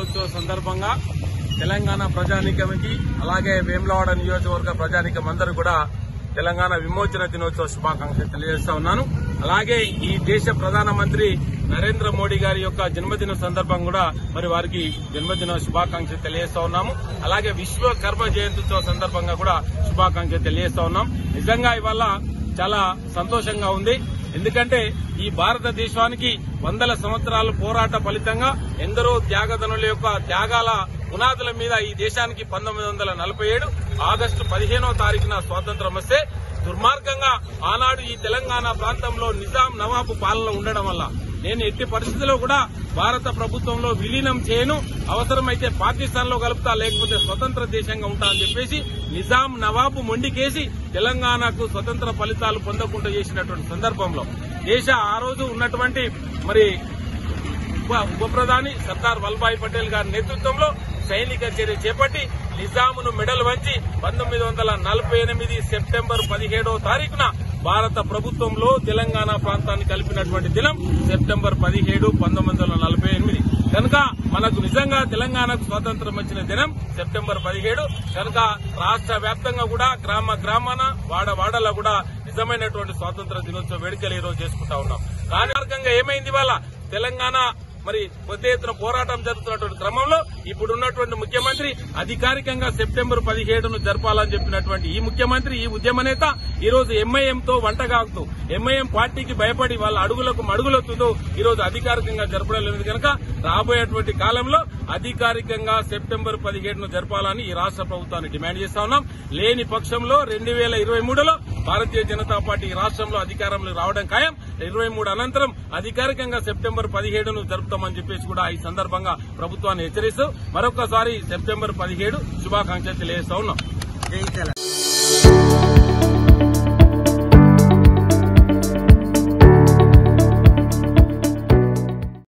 దినోత్సవ సందర్భంగా తెలంగాణ ప్రజానీకానికి అలాగే వేములవాడ నియోజకవర్గ ప్రజానీకం అందరూ కూడా తెలంగాణ విమోచన దినోత్సవ శుభాకాంక్షలు తెలియజేస్తా ఉన్నాను అలాగే ఈ దేశ ప్రధానమంత్రి నరేంద్ర మోడీ గారి యొక్క జన్మదిన సందర్భం కూడా మరి వారికి జన్మదిన శుభాకాంక్షలు తెలియజేస్తా ఉన్నాము అలాగే విశ్వ కర్మ జయంత్యుత్సవ సందర్భంగా కూడా శుభాకాంక్షలు తెలియజేస్తా ఉన్నాం నిజంగా ఇవాళ చాలా సంతోషంగా ఉంది ఎందుకంటే ఈ భారతదేశానికి వందల సంవత్సరాల పోరాట ఫలితంగా ఎందరో త్యాగదనుల యొక్క త్యాగాల పునాదుల మీద ఈ దేశానికి పంతొమ్మిది వందల నలభై ఏడు ఆగస్టు పదిహేనో తారీఖున స్వాతంత్రం వస్తే దుర్మార్గంగా ఆనాడు ఈ తెలంగాణ ప్రాంతంలో నిజాం నవాబు పాలన ఉండడం వల్ల నేను ఎట్టి పరిస్థితుల్లో కూడా భారత ప్రభుత్వంలో విలీనం చేయను అవసరమైతే పాకిస్తాన్ లో కలుపుతా లేకపోతే స్వతంత్ర దేశంగా ఉంటా అని చెప్పేసి నిజాం నవాబు మొండికేసి తెలంగాణకు స్వతంత్ర ఫలితాలు పొందకుండా చేసినటువంటి సందర్భంలో దేశ ఆ రోజు ఉన్నటువంటి మరి ఉప ఉప ప్రధాని సర్దార్ వల్లభాయ్ పటేల్ గారి నేతృత్వంలో సైనిక చర్య చేపట్టి నిజామును మెడల్ వంచి పంతొమ్మిది వందల నలభై ఎనిమిది సెప్టెంబర్ పదిహేడవ తారీఖున భారత ప్రభుత్వంలో తెలంగాణ ప్రాంతాన్ని కలిపినటువంటి దినం సెప్టెంబర్ పదిహేడు పంతొమ్మిది వందల నలభై ఎనిమిది కనుక మనకు నిజంగా తెలంగాణకు స్వాతంత్రం వచ్చిన దినం సెప్టెంబర్ పదిహేడు కనుక రాష్ట్ర వ్యాప్తంగా కూడా గ్రామ గ్రామాన వాడ వాడలో కూడా నిజమైనటువంటి స్వాతంత్ర దినోత్సవ వేడుకలు ఈ రోజు చేసుకుంటా ఉన్నాం కానీ మార్గంగా ఏమైంది ఇవాళ తెలంగాణ మరి పెద్ద ఎత్తున పోరాటం జరుగుతున్నటువంటి క్రమంలో ఇప్పుడున్నటువంటి ముఖ్యమంత్రి అధికారికంగా సెప్టెంబర్ పదిహేడును జరపాలని చెప్పినటువంటి ఈ ముఖ్యమంత్రి ఈ ఉద్యమ నేత ఈ రోజు ఎంఐఎం తో వంటగాకుతూ ఎంఐఎం పార్టీకి భయపడి వాళ్ళ అడుగులకు మడుగులొత్తుతూ ఈ రోజు అధికారికంగా జరపడం లేదు కనుక రాబోయేటువంటి కాలంలో అధికారికంగా సెప్టెంబర్ పదిహేడును జరపాలని ఈ రాష్ట్ర ప్రభుత్వాన్ని డిమాండ్ చేస్తా ఉన్నాం లేని పక్షంలో రెండు వేల ఇరవై మూడులో భారతీయ జనతా పార్టీ ఈ రాష్ట్రంలో అధికారంలో రావడం ఖాయం ఇరవై మూడు అనంతరం అధికారికంగా సెప్టెంబర్ పదిహేడును జరుపుతామని చెప్పేసి కూడా ఈ సందర్భంగా ప్రభుత్వాన్ని హెచ్చరిస్తూ మరొకసారి సెప్టెంబర్ పదిహేడు శుభాకాంక్షలు తెలియజేస్తా ఉన్నాం జై తెలంగాణ